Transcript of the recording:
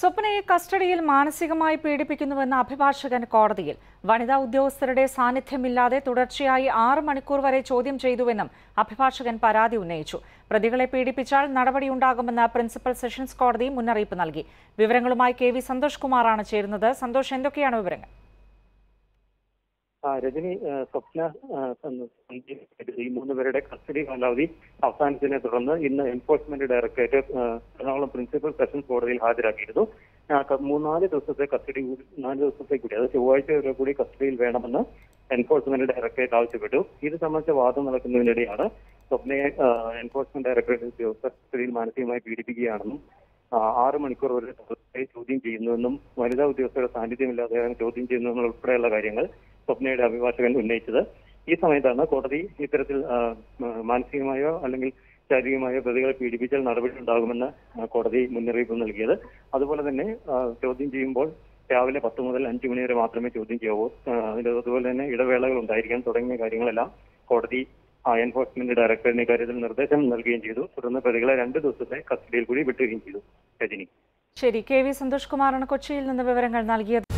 സ്വപ്നയെ കസ്റ്റഡിയിൽ മാനസികമായി പീഡിപ്പിക്കുന്നുവെന്ന അഭിഭാഷകൻ കോടതിയിൽ വനിതാ ഉദ്യോഗസ്ഥരുടെ സാന്നിധ്യമില്ലാതെ തുടർച്ചയായി ആറ് മണിക്കൂർ വരെ ചോദ്യം ചെയ്തുവെന്നും അഭിഭാഷകൻ പരാതി ഉന്നയിച്ചു പ്രതികളെ പീഡിപ്പിച്ചാൽ നടപടിയുണ്ടാകുമെന്ന് പ്രിൻസിപ്പൽ സെഷൻസ് കോടതി മുന്നറിയിപ്പ് നൽകി വിവരങ്ങളുമായി കെ വി സന്തോഷ് കുമാറാണ് ചേരുന്നത് സന്തോഷ് എന്തൊക്കെയാണ് വിവരങ്ങൾ ആ, രജനി ആ, സ്വപ്ന ആ, സന്ദീപ് ഈ മൂന്ന് പേരുടെ കസ്റ്റഡി കാലാവധി അവസാനിച്ചതിനെ തുടർന്ന് ഇന്ന് എൻഫോഴ്സ്മെന്റ് ഡയറക്ടറേറ്റ് ആ, എറണാകുളം പ്രിൻസിപ്പൽ സെഷൻസ് കോടതിയിൽ ഹാജരാക്കിയിരുന്നു ആ, ക- മൂന്നാല് ദിവസത്തെ കസ്റ്റഡി കൂടി നാല് ദിവസത്തെ കൂടി അത് ചൊവ്വാഴ്ച വരെ കൂടി കസ്റ്റഡിയിൽ വേണമെന്ന് എൻഫോഴ്സ്മെന്റ് ഡയറക്ടറേറ്റ് ആവശ്യപ്പെട്ടു ഇത് സംബന്ധിച്ച വാദം നടക്കുന്നതിനിടെയാണ് സ്വപ്നയെ ആ, എൻഫോഴ്സ്മെന്റ് ഡയറക്ടറേറ്റ് ഉദ്യോഗസ്ഥർ കസ്റ്റഡിയിൽ മാനസികമായി പീഡിപ്പിക്കുകയാണെന്നും ആ, ആറ് മണിക്കൂർ വരെ തുടർച്ചയായി ചോദ്യം ചെയ്യുന്നുവെന്നും വനിതാ ഉദ്യോഗസ്ഥരുടെ സാന്നിധ്യമില്ലാതെ ചോദ്യം ചെയ്യുന്നതെന്നും ഉൾപ്പെടെയുള്ള കാര്യങ്ങൾ സ്വപ്നയുടെ അഭിഭാഷകൻ ഉന്നയിച്ചത് ഈ സമയത്താണ് കോടതി ഇത്തരത്തിൽ ആ, മ- മാനസികമായോ അല്ലെങ്കിൽ ശാരീരികമായോ പ്രതികളെ പീഡിപ്പിച്ചാൽ നടപടി ഉണ്ടാകുമെന്ന് ആ, കോടതി മുന്നറിയിപ്പ് നൽകിയത് അതുപോലെ തന്നെ ആ, ചോദ്യം ചെയ്യുമ്പോൾ രാവിലെ പത്ത് മുതൽ അഞ്ചു മണി വരെ മാത്രമേ ചോദ്യം ചെയ്യാവൂ ആ, അതിൽ അതുപോലെ തന്നെ ഇടവേളകൾ ഉണ്ടായിരിക്കാൻ തുടങ്ങിയ കാര്യങ്ങളെല്ലാം കോടതി ആ, എൻഫോഴ്സ്മെന്റ് ഡയറക്ടറിന് ഇക്കാര്യത്തിൽ നിർദ്ദേശം നൽകുകയും ചെയ്തു തുടർന്ന് പ്രതികളെ രണ്ട് ദിവസത്തെ കസ്റ്റഡിയിൽ കൂടി വിട്ടുകയും ചെയ്തു രജനി ശരി കെ വി സന്തോഷ് കുമാറാണ് കൊച്ചിയിൽ നിന്ന് വിവരങ്ങൾ നൽകിയത്